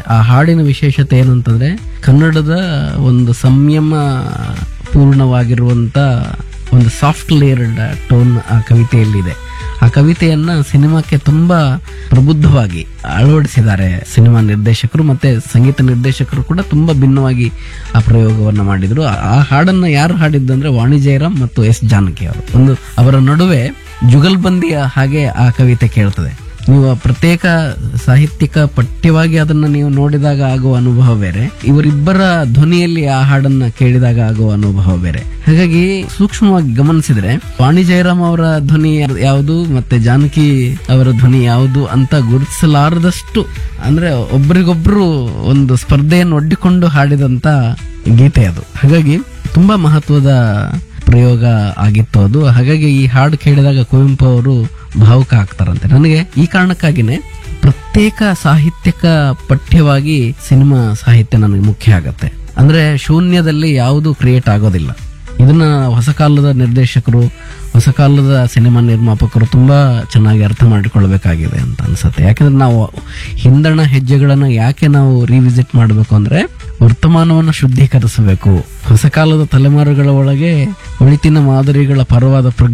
ಆ ಹಾಡಿನ ವಿಶೇಷತೆ ಏನು ಅಂತಂದ್ರೆ ಕನ್ನಡದ ಒಂದು ಸಂಯಮ ಪೂರ್ಣವಾಗಿರುವಂತ ಒಂದು ಸಾಫ್ಟ್ ಲೇಯರ್ಡ್ ಟೋನ್ ಆ ಕವಿತೆಯಲ್ಲಿದೆ ಆ ಕವಿತೆಯನ್ನ ಸಿನಿಮಾಕ್ಕೆ ತುಂಬಾ ಪ್ರಬುದ್ಧವಾಗಿ ಅಳವಡಿಸಿದ್ದಾರೆ ಸಿನಿಮಾ ನಿರ್ದೇಶಕರು ಮತ್ತೆ ಸಂಗೀತ ನಿರ್ದೇಶಕರು ಕೂಡ ತುಂಬಾ ಭಿನ್ನವಾಗಿ ಆ ಪ್ರಯೋಗವನ್ನ ಮಾಡಿದ್ರು ಆ- ಆ ಹಾಡನ್ನ ಯಾರು ಹಾಡಿದ್ದಂದ್ರೆ ವಾಣಿ ಜಯರಾಮ್ ಮತ್ತು ಎಸ್ ಜಾನಕಿ ಅವರು ಒಂದು ಅವರ ನಡುವೆ ಜುಗಲ್ಬಂದಿಯ ಹಾಗೆ ಆ ಕವಿತೆ ಕೇಳ್ತದೆ ನೀವು ಆ ಪ್ರತ್ಯೇಕ ಸಾಹಿತ್ಯಿಕ ಪಠ್ಯವಾಗಿ ಅದನ್ನ ನೀವು ನೋಡಿದಾಗ ಆಗುವ ಅನುಭವ ಬೇರೆ ಇವರಿಬ್ಬರ ಧ್ವನಿಯಲ್ಲಿ ಆ ಹಾಡನ್ನ ಕೇಳಿದಾಗ ಆಗುವ ಅನುಭವ ಬೇರೆ ಹಾಗಾಗಿ ಸೂಕ್ಷ್ಮವಾಗಿ ಗಮನಿಸಿದ್ರೆ ವಾಣಿ ಜಯರಾಮ್ ಅವರ ಧ್ವನಿ ಯಾವುದು ಮತ್ತೆ ಜಾನಕಿ ಅವರ ಧ್ವನಿ ಯಾವುದು ಅಂತ ಗುರುತಿಸಲಾರದಷ್ಟು ಅಂದ್ರೆ ಒಬ್ರಿಗೊಬ್ರು ಒಂದು ಸ್ಪರ್ಧೆಯನ್ನು ಒಡ್ಡಿಕೊಂಡು ಹಾಡಿದಂತ ಗೀತೆ ಅದು ಹಾಗಾಗಿ ತುಂಬಾ ಮಹತ್ವದ ಪ್ರಯೋಗ ಆಗಿತ್ತು ಅದು ಹಾಗಾಗಿ ಈ ಹಾಡು ಕೇಳಿದಾಗ ಕುವೆಂಪು ಅವರು ಭಾವುಕ ಆಗ್ತಾರಂತೆ ನನಗೆ ಈ ಕಾರಣಕ್ಕಾಗಿನೇ ಪ್ರತ್ಯೇಕ ಸಾಹಿತ್ಯಕ ಪಠ್ಯವಾಗಿ ಸಿನಿಮಾ ಸಾಹಿತ್ಯ ನನಗೆ ಮುಖ್ಯ ಆಗತ್ತೆ ಅಂದ್ರೆ ಶೂನ್ಯದಲ್ಲಿ ಯಾವುದು ಕ್ರಿಯೇಟ್ ಆಗೋದಿಲ್ಲ ಇದನ್ನ ಹೊಸ ಕಾಲದ ನಿರ್ದೇಶಕರು ಹೊಸ ಕಾಲದ ಸಿನಿಮಾ ನಿರ್ಮಾಪಕರು ತುಂಬಾ ಚೆನ್ನಾಗಿ ಅರ್ಥ ಮಾಡಿಕೊಳ್ಬೇಕಾಗಿದೆ ಅಂತ ಅನ್ಸುತ್ತೆ ಯಾಕಂದ್ರೆ ನಾವು ಹಿಂದಣ ಹೆಜ್ಜೆಗಳನ್ನ ಯಾಕೆ ನಾವು ರಿವಿಸಿಟ್ ಮಾಡಬೇಕು ಅಂದ್ರೆ ವರ್ತಮಾನವನ್ನು ಶುದ್ಧೀಕರಿಸಬೇಕು ಹೊಸ ಕಾಲದ ತಲೆಮಾರುಗಳ ಒಳಗೆ ಒಳಿತಿನ ಮಾದರಿಗಳ ಪರವಾದ ಪ್ರಜ್ಞೆ